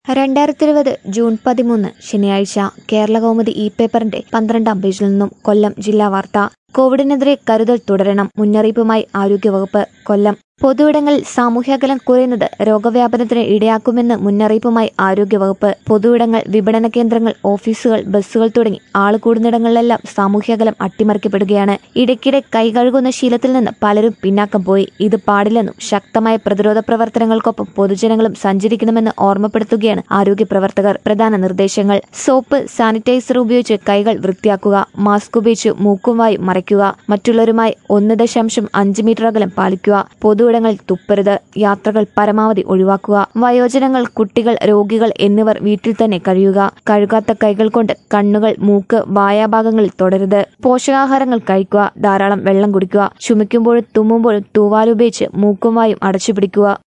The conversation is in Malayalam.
രണ്ടായിരത്തി ഇരുപത് ജൂൺ പതിമൂന്ന് ശനിയാഴ്ച കേരളകൗമുദി ഇ പേപ്പറിന്റെ പന്ത്രണ്ടാം പേജിൽ നിന്നും കൊല്ലം ജില്ലാ വാർത്ത കോവിഡിനെതിരെ കരുതൽ തുടരണം മുന്നറിയിപ്പുമായി ആരോഗ്യവകുപ്പ് കൊല്ലം പൊതുയിടങ്ങളിൽ സാമൂഹ്യകലം കുറയുന്നത് രോഗവ്യാപനത്തിന് ഇടയാക്കുമെന്ന് മുന്നറിയിപ്പുമായി ആരോഗ്യവകുപ്പ് പൊതുയിടങ്ങൾ വിപണന കേന്ദ്രങ്ങൾ ഓഫീസുകൾ ബസ്സുകൾ തുടങ്ങി ആള് കൂടുന്നിടങ്ങളിലെല്ലാം സാമൂഹ്യകലം അട്ടിമറിക്കപ്പെടുകയാണ് ഇടയ്ക്കിടെ കൈ കഴുകുന്ന ശീലത്തിൽ നിന്ന് പലരും പിന്നാക്കം പോയി ഇത് പാടില്ലെന്നും ശക്തമായ പ്രതിരോധ പ്രവർത്തനങ്ങൾക്കൊപ്പം പൊതുജനങ്ങളും സഞ്ചരിക്കണമെന്ന് ഓർമ്മപ്പെടുത്തുകയാണ് ആരോഗ്യ പ്രവർത്തകർ പ്രധാന നിർദ്ദേശങ്ങൾ സോപ്പ് സാനിറ്റൈസർ ഉപയോഗിച്ച് കൈകൾ വൃത്തിയാക്കുക മാസ്ക് ഉപയോഗിച്ച് മൂക്കും വായും മറയ്ക്കുക മറ്റുള്ളവരുമായി ഒന്ന് ദശാംശം അഞ്ച് മീറ്റർ അകലം പാലിക്കുക പൊതുയിടങ്ങളിൽ തുപ്പരുത് യാത്രകൾ പരമാവധി ഒഴിവാക്കുക വയോജനങ്ങൾ കുട്ടികൾ രോഗികൾ എന്നിവർ വീട്ടിൽ തന്നെ കഴിയുക കഴുകാത്ത കൈകൾ കൊണ്ട് കണ്ണുകൾ മൂക്ക് വായാഭാഗങ്ങളിൽ തുടരുത് പോഷകാഹാരങ്ങൾ കഴിക്കുക ധാരാളം വെള്ളം കുടിക്കുക ചുമയ്ക്കുമ്പോഴും തുമ്മുമ്പോഴും തൂവാലുപയോഗിച്ച് മൂക്കും വായും അടച്ചു പിടിക്കുക